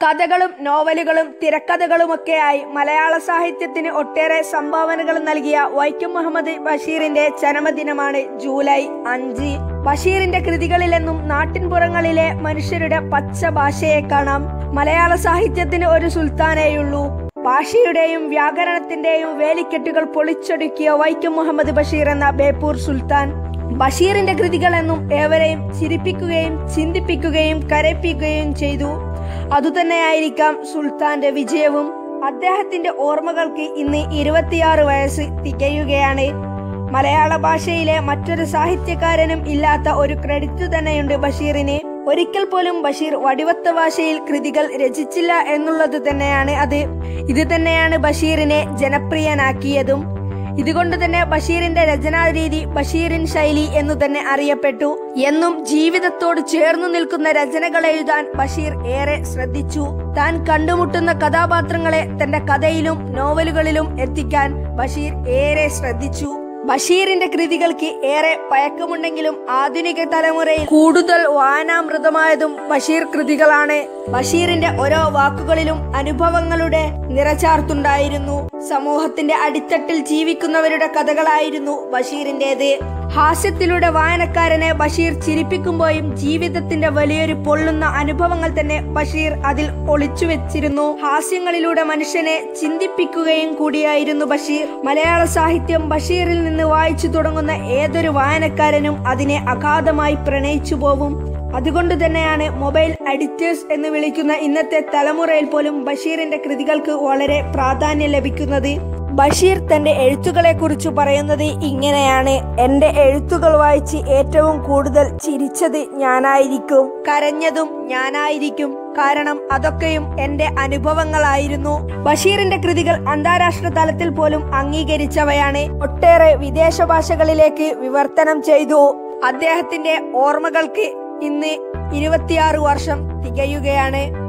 കഥകളും നോവലുകളും തിരക്കഥകളുമൊക്കെയായി മലയാള സാഹിത്യത്തിന് ഒട്ടേറെ സംഭാവനകൾ നൽകിയ വൈക്കം മുഹമ്മദ് ബഷീറിന്റെ ജന്മദിനമാണ് ജൂലൈ അഞ്ച് ബഷീറിന്റെ കൃതികളിലെന്നും നാട്ടിൻപുറങ്ങളിലെ മനുഷ്യരുടെ പച്ച ഭാഷയെ കാണാം മലയാള സാഹിത്യത്തിന് ഒരു സുൽത്താനേയുള്ളൂ ഭാഷയുടെയും വ്യാകരണത്തിന്റെയും വേലിക്കെട്ടുകൾ പൊളിച്ചൊടുക്കിയ വൈക്കം മുഹമ്മദ് ബഷീർ എന്ന ബേപ്പൂർ സുൽത്താൻ ബഷീറിന്റെ കൃതികളെന്നും ഏവരെയും ചിരിപ്പിക്കുകയും ചിന്തിപ്പിക്കുകയും കരയിപ്പിക്കുകയും ചെയ്തു അതുതന്നെയായിരിക്കാം സുൽത്താന്റെ വിജയവും അദ്ദേഹത്തിന്റെ ഓർമ്മകൾക്ക് ഇന്ന് ഇരുപത്തിയാറ് വയസ്സ് തികയുകയാണ് മലയാള ഭാഷയിലെ മറ്റൊരു സാഹിത്യകാരനും ഇല്ലാത്ത ഒരു ക്രെഡിറ്റ് തന്നെയുണ്ട് ബഷീറിന് ഒരിക്കൽ പോലും ബഷീർ വടിവത്ത ഭാഷയിൽ കൃതികൾ രചിച്ചില്ല എന്നുള്ളത് തന്നെയാണ് അത് ഇത് തന്നെയാണ് ബഷീറിനെ ജനപ്രിയനാക്കിയതും ഇതുകൊണ്ട് തന്നെ ബഷീറിന്റെ രചനാരീതി ബഷീറിൻ ശൈലി എന്നു തന്നെ അറിയപ്പെട്ടു എന്നും ജീവിതത്തോട് ചേർന്നു നിൽക്കുന്ന രചനകൾ എഴുതാൻ ബഷീർ ഏറെ ശ്രദ്ധിച്ചു താൻ കണ്ടുമുട്ടുന്ന കഥാപാത്രങ്ങളെ തന്റെ കഥയിലും നോവലുകളിലും എത്തിക്കാൻ ബഷീർ ഏറെ ശ്രദ്ധിച്ചു ബഷീറിന്റെ കൃതികൾക്ക് ഏറെ പഴക്കമുണ്ടെങ്കിലും ആധുനിക തലമുറയിൽ കൂടുതൽ വായനാമൃതമായതും ബഷീർ കൃതികളാണ് ബഷീറിന്റെ ഓരോ വാക്കുകളിലും അനുഭവങ്ങളുടെ നിറചാർത്തുണ്ടായിരുന്നു സമൂഹത്തിന്റെ അടിത്തട്ടിൽ ജീവിക്കുന്നവരുടെ കഥകളായിരുന്നു ബഷീറിന്റേത് ഹാസ്യത്തിലൂടെ വായനക്കാരനെ ബഷീർ ചിരിപ്പിക്കുമ്പോഴും ജീവിതത്തിന്റെ വലിയൊരു പൊള്ളുന്ന അനുഭവങ്ങൾ തന്നെ ബഷീർ അതിൽ ഒളിച്ചു വെച്ചിരുന്നു ഹാസ്യങ്ങളിലൂടെ മനുഷ്യനെ ചിന്തിപ്പിക്കുകയും കൂടിയായിരുന്നു ബഷീർ മലയാള സാഹിത്യം ബഷീറിൽ നിന്ന് വായിച്ചു തുടങ്ങുന്ന ഏതൊരു വായനക്കാരനും അതിനെ അഗാധമായി പ്രണയിച്ചു പോവും അതുകൊണ്ട് തന്നെയാണ് മൊബൈൽ അഡിക്റ്റേഴ്സ് എന്ന് വിളിക്കുന്ന ഇന്നത്തെ തലമുറയിൽ പോലും ബഷീറിന്റെ കൃതികൾക്ക് വളരെ പ്രാധാന്യം ലഭിക്കുന്നത് ബഷീർ തന്റെ എഴുത്തുകളെ കുറിച്ച് പറയുന്നത് ഇങ്ങനെയാണ് എന്റെ എഴുത്തുകൾ വായിച്ച് ഏറ്റവും കൂടുതൽ ചിരിച്ചത് ഞാനായിരിക്കും കരഞ്ഞതും ഞാനായിരിക്കും കാരണം അതൊക്കെയും എന്റെ അനുഭവങ്ങളായിരുന്നു ബഷീറിന്റെ കൃതികൾ അന്താരാഷ്ട്ര തലത്തിൽ പോലും അംഗീകരിച്ചവയാണ് ഒട്ടേറെ വിദേശ ഭാഷകളിലേക്ക് വിവർത്തനം ചെയ്തു അദ്ദേഹത്തിന്റെ ഓർമ്മകൾക്ക് ഇന്ന് ഇരുപത്തിയാറ് വർഷം തികയുകയാണ്